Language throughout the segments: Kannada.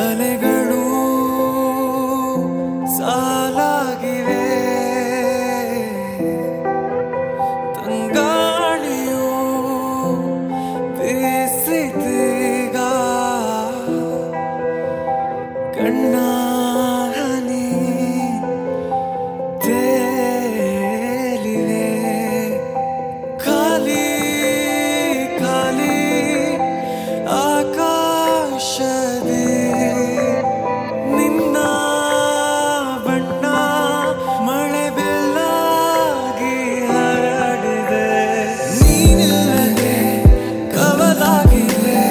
ಅಲೆಗಳು ಸಾಲಾಗಿವೆ ತಂಗಾಳಿಯು ಬೀಸಿದೀಗ ಕಣ್ಣ ಹನಿ ತೇಲಿವೆ ಖಾಲಿ ಖಾಲಿ ಆಕಾಶದಿ ನಿನ್ನ ಬಣ್ಣ ಮಳೆ ಬೆಲ್ಲಾಗಿ ಹರಡಿದೆ ನೀನಿಲ್ಲದೆ ಕವಲಾಗಿದೆ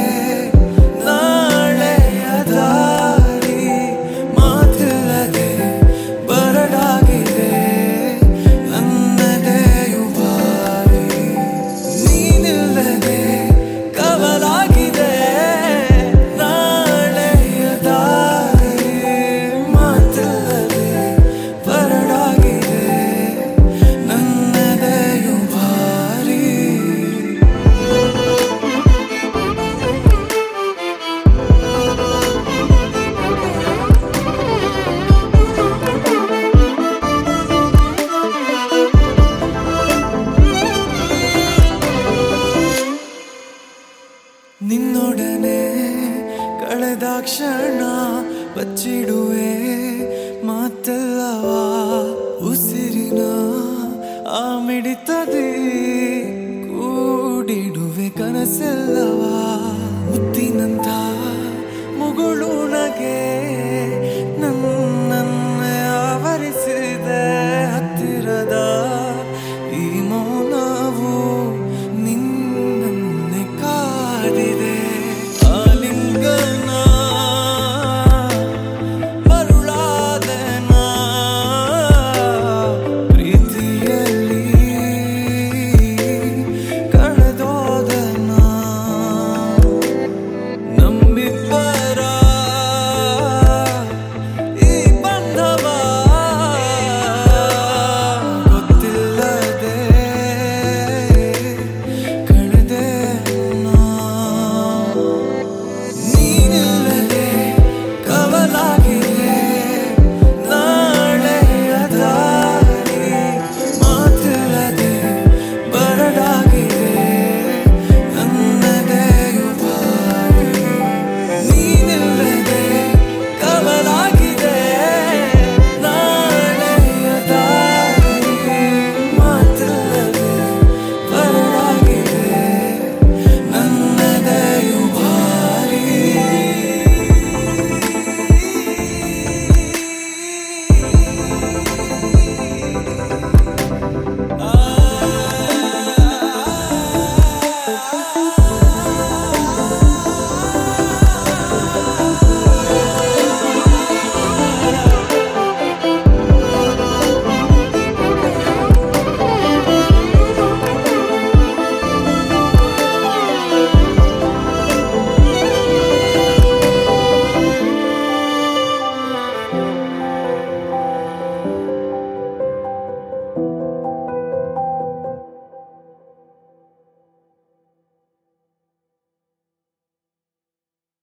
ನಾಳೆಯ ದಾರಿ ಮಾತಿಲ್ಲದೆ ಬರಡಾಗಿದೆ ನನ್ನದೆಯು ಬಾರಿ ನೀನಿಲ್ಲದೆ ಕವಲಾಗಿದೆ ನಾಳೆಯ ದಾರಿ ಮಾತಿಲ್ಲದೆ ಬರಡಾಗಿದೆ ನನ್ನದೆಯು ಬಾರಿ ನಿನ್ನೊಡನೆ ಕಳೆದ ಕ್ಷಣ ಬಚ್ಚಿಡುವೆ ಮಾತೆಲ್ಲವ ಉಸಿರಿನ ಆ ಮಿಡಿತದೆ ಕೂಡಿಡುವೆ ಕನಸೆಲ್ಲವ